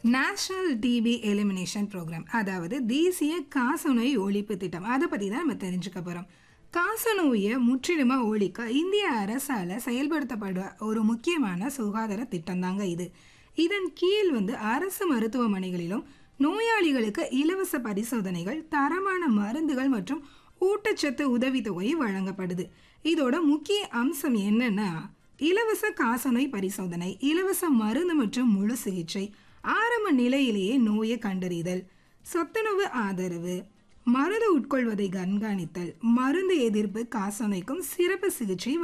national DP elimination program அதாவது தேசிய காசநோய் ஒழிப்பு திட்டம் அதை பற்றி தான் நம்ம தெரிஞ்சுக்க போகிறோம் காசநோயை முற்றிலுமாக ஒழிக்க இந்திய அரசால் செயல்படுத்தப்படுற ஒரு முக்கியமான சுகாதார திட்டம் தாங்க இது இதன் கீழ் வந்து அரசு மருத்துவமனைகளிலும் நோயாளிகளுக்கு இலவச பரிசோதனைகள் தரமான மருந்துகள் மற்றும் ஊட்டச்சத்து உதவித்தொகை வழங்கப்படுது இதோட முக்கிய அம்சம் என்னன்னா இலவச காசநோய் பரிசோதனை இலவச மருந்து மற்றும் முழு சிகிச்சை ஆரம்ப நிலையிலேயே நோயை கண்டறிதல் சத்துணவு ஆதரவு மருந்து உட்கொள்வதை கண்காணித்தல் மருந்து எதிர்ப்பு காசநோய்க்கும் சிறப்பு சிகிச்சை